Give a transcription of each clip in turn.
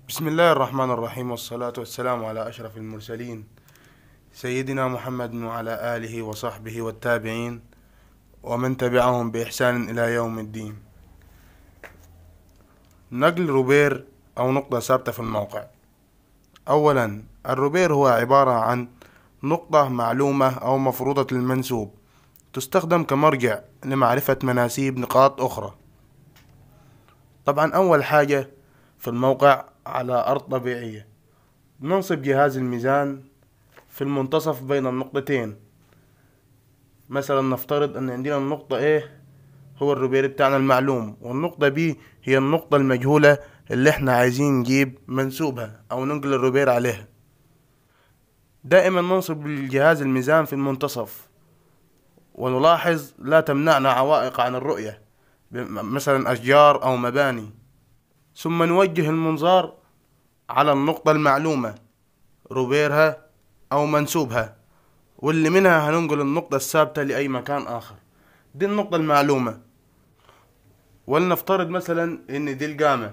بسم الله الرحمن الرحيم والصلاة والسلام على أشرف المرسلين سيدنا محمد وعلى آله وصحبه والتابعين ومن تبعهم بإحسان إلى يوم الدين نقل روبير أو نقطة ثابتة في الموقع أولا الروبير هو عبارة عن نقطة معلومة أو مفروضة المنسوب تستخدم كمرجع لمعرفة مناسيب نقاط أخرى طبعا أول حاجة في الموقع على أرض طبيعية ننصب جهاز الميزان في المنتصف بين النقطتين مثلا نفترض أن عندنا النقطة A هو الروبير بتاعنا المعلوم والنقطة B هي النقطة المجهولة اللي احنا عايزين نجيب منسوبها أو ننقل الروبير عليها دائما ننصب الجهاز الميزان في المنتصف ونلاحظ لا تمنعنا عوائق عن الرؤية مثلا أشجار أو مباني ثم نوجه المنظار على النقطة المعلومة روبيرها أو منسوبها واللي منها هننقل النقطة الثابتة لأي مكان آخر دي النقطة المعلومة ولنفترض مثلا إن دي القامة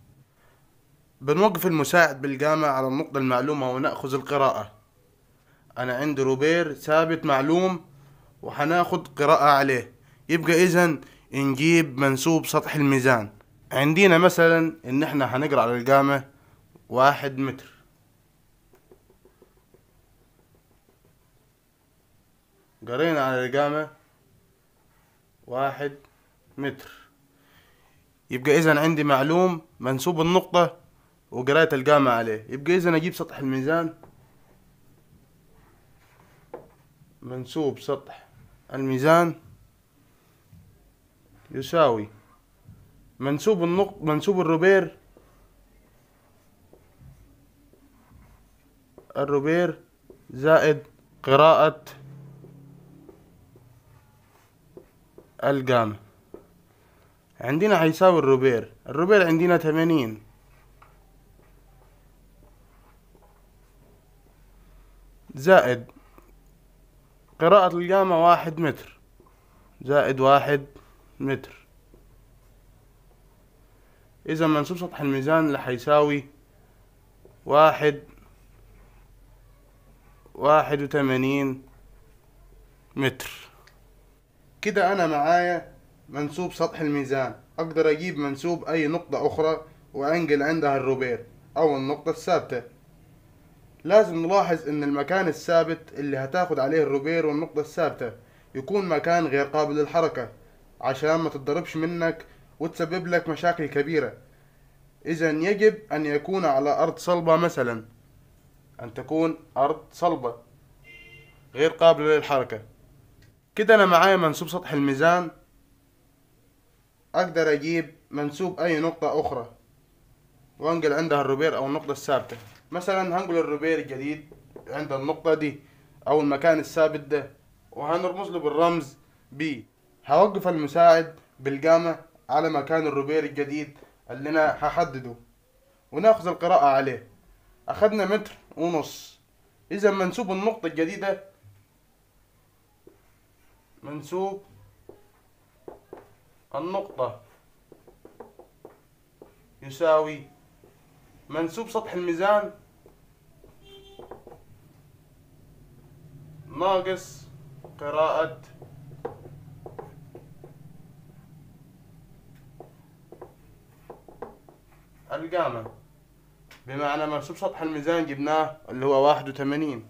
بنوقف المساعد بالقامة على النقطة المعلومة ونأخذ القراءة أنا عندي روبير ثابت معلوم وحناخد قراءة عليه يبقى إذا نجيب منسوب سطح الميزان عندنا مثلا إن إحنا هنقرأ على القامة واحد متر قرينا على القامة واحد متر يبقى إذا عندي معلوم منسوب النقطة وقرأت القامة عليه يبقى إذا أجيب سطح الميزان منسوب سطح الميزان يساوي منسوب النقط منسوب الروبير الروبير زائد قراءة القامة عندنا هيساوي الروبير الروبير عندنا تمانين زائد قراءة القامة واحد متر زائد واحد متر إذا منسوب سطح الميزان اللي حيساوي واحد واحد وتمانين متر كده أنا معايا منسوب سطح الميزان أقدر أجيب منسوب أي نقطة أخرى وأنقل عندها الروبير أو النقطة الثابتة لازم نلاحظ ان المكان الثابت اللي هتاخد عليه الروبير والنقطة الثابتة يكون مكان غير قابل للحركة عشان ما تتضربش منك وتسبب لك مشاكل كبيرة اذا يجب ان يكون على ارض صلبة مثلا ان تكون ارض صلبة غير قابلة للحركة كده انا معايا منسوب سطح الميزان اقدر اجيب منسوب اي نقطة اخرى وانقل عندها الروبير او النقطة الثابتة مثلا هنقول الروبير الجديد عند النقطة دي أو المكان الثابت ده وهنرمز له بالرمز بي هوقف المساعد بالقامة على مكان الروبير الجديد اللي أنا هحدده وناخذ القراءة عليه أخدنا متر ونص إذا منسوب النقطة الجديدة منسوب النقطة يساوي منسوب سطح الميزان ناقص قراءة القامة بمعنى منسوب سطح الميزان جبناه اللي هو واحد وثمانين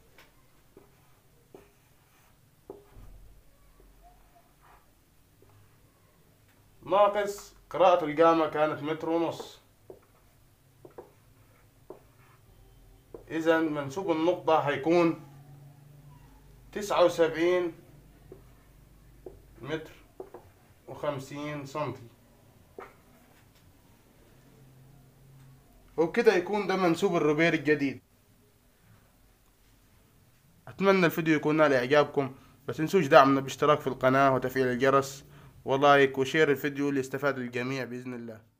ناقص قراءة القامة كانت متر ونص إذا منسوب النقطة هيكون تسعة وسبعين متر وخمسين سنتي وبكده يكون ده منسوب الروبير الجديد أتمنى الفيديو يكون نال إعجابكم بس تنسوش دعمنا باشتراك في القناة وتفعيل الجرس ولايك وشير الفيديو ليستفاد الجميع بإذن الله